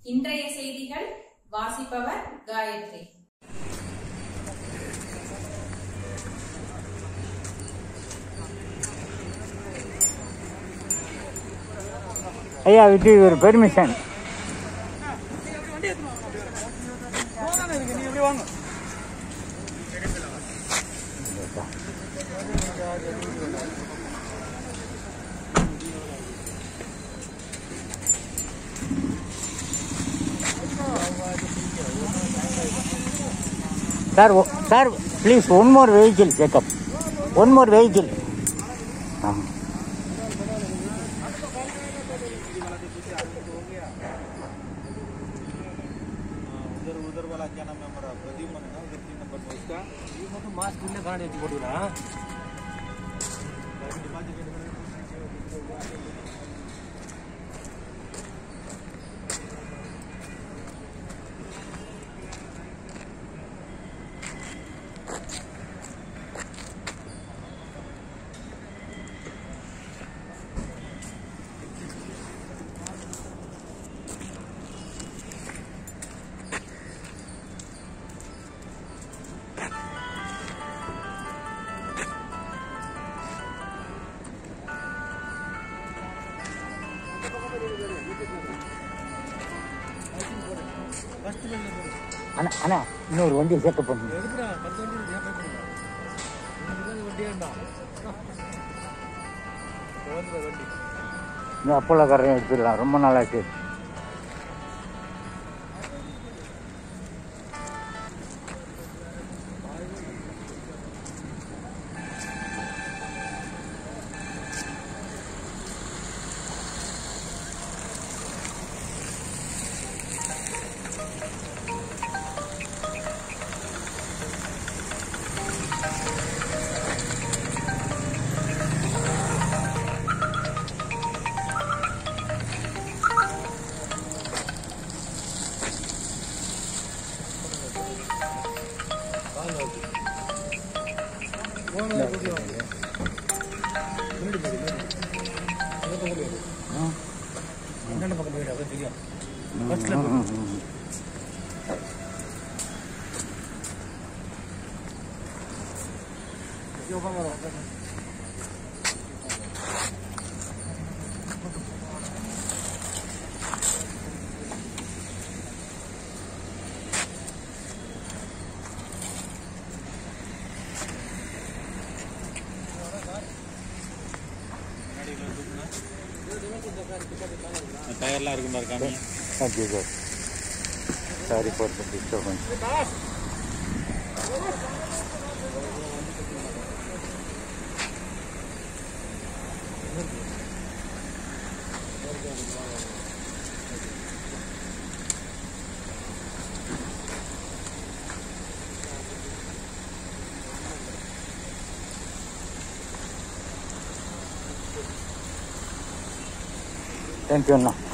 இன்றைய செய்திகள் வாசிப்பவர் காயத்ரி ஐயா with your permission sir sir please one more vehicle checkup one more vehicle ஆ उधर उधर वाला क्या नाम है हमारा प्रद्युमन है ना उधर तीन नंबर पर उसका இது மட்டும் மாஸ்க் இல்லை கண்ணாடி வச்சு போட்டுக்கலாம் அண்ணா அண்ணா இன்னொரு வண்டியை செக்கப் பண்ணுங்க எதுக்குடா பத்து வண்டி இருக்கு, ஏன் பயப்படுறீங்க? உங்களுக்கு தான் வண்டியே வேண்டாம் कौन वंडी இந்த அப்போலோ காரையும் எடுத்துடலாம் ரொம்ப நாளாச்சு என்னென்ன பக்கம் போயிடு அதான் தெரியும் ம், ம், ம். டயர்லாம் இருக்கும் பாரு காமி thank you sir sorry for the disturbance thank you Anna